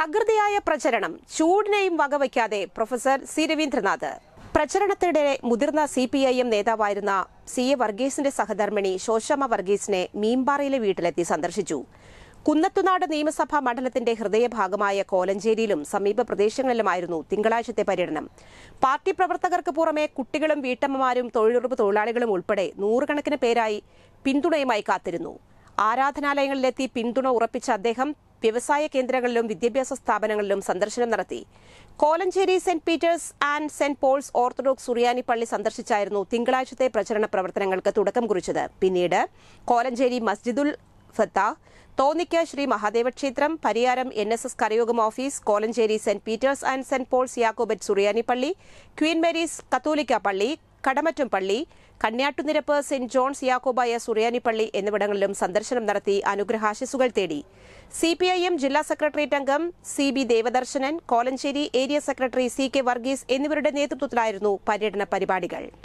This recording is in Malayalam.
തകൃതിയായ പ്രചരണം ചൂടിനെയും വകവയ്ക്കാതെ പ്രൊഫസർ സി രവീന്ദ്രനാഥ് പ്രചരണത്തിനിടെ മുതിർന്ന സി പി ഐ എം നേതാവായിരുന്ന സി എ വർഗീസിന്റെ സഹധർമ്മിണി ശോശമ്മ വർഗീസിനെ മീമ്പാറയിലെ വീട്ടിലെത്തി സന്ദർശിച്ചു കുന്നത്തുനാട് നിയമസഭാ മണ്ഡലത്തിന്റെ ഹൃദയഭാഗമായ കോലഞ്ചേരിയിലും സമീപ പ്രദേശങ്ങളിലുമായിരുന്നു തിങ്കളാഴ്ചത്തെ പര്യടനം പാർട്ടി പ്രവർത്തകർക്ക് പുറമെ കുട്ടികളും വീട്ടമ്മമാരും തൊഴിലുറപ്പ് തൊഴിലാളികളും ഉൾപ്പെടെ നൂറുകണക്കിന് പേരായി പിന്തുണയുമായി കാത്തിരുന്നു ആരാധനാലയങ്ങളിലെത്തി പിന്തുണ ഉറപ്പിച്ച അദ്ദേഹം വ്യവസായ കേന്ദ്രങ്ങളിലും വിദ്യാഭ്യാസ സ്ഥാപനങ്ങളിലും സന്ദർശനം നടത്തി Kolenchery Saint Peter's and Saint Paul's Orthodox സുറിയാനി പള്ളി സന്ദർശിച്ചായിരുന്നു തിങ്കളാഴ്ചത്തെ പ്രചരണ പ്രവർത്തനങ്ങൾക്ക് തുടക്കം കുറിച്ചത് പിന്നീട് കോലഞ്ചേരി മസ്ജിദുൽ ഫത്താഹ് തോന്നിക്ക ശ്രീ മഹാദേവ ക്ഷേത്രം പരിയാരം എൻ എസ് എസ് കരയോഗം office Kolenchery Saint Peter's and Saint Paul's Jacobite സുറിയാനി പള്ളി ക്വീൻ മേരീസ് കത്തോലിക്ക പള്ളി കടമറ്റം പള്ളി കന്യാട്ടുനിരപ്പ് സെന്റ് ജോൺസ് യാക്കോബായ സുറിയാനി പള്ളി എന്നിവിടങ്ങളിലും സന്ദർശനം നടത്തി അനുഗ്രഹാശിസുകൾ തേടി സി പി ഐ എം ജില്ലാ സെക്രട്ടേറിയറ്റ് അംഗം C B Devadarsanan Kolenchery area secretary C K Varghese എന്നിവരുടെ നേതൃത്വത്തിലായിരുന്നു പര്യടന പരിപാടികൾ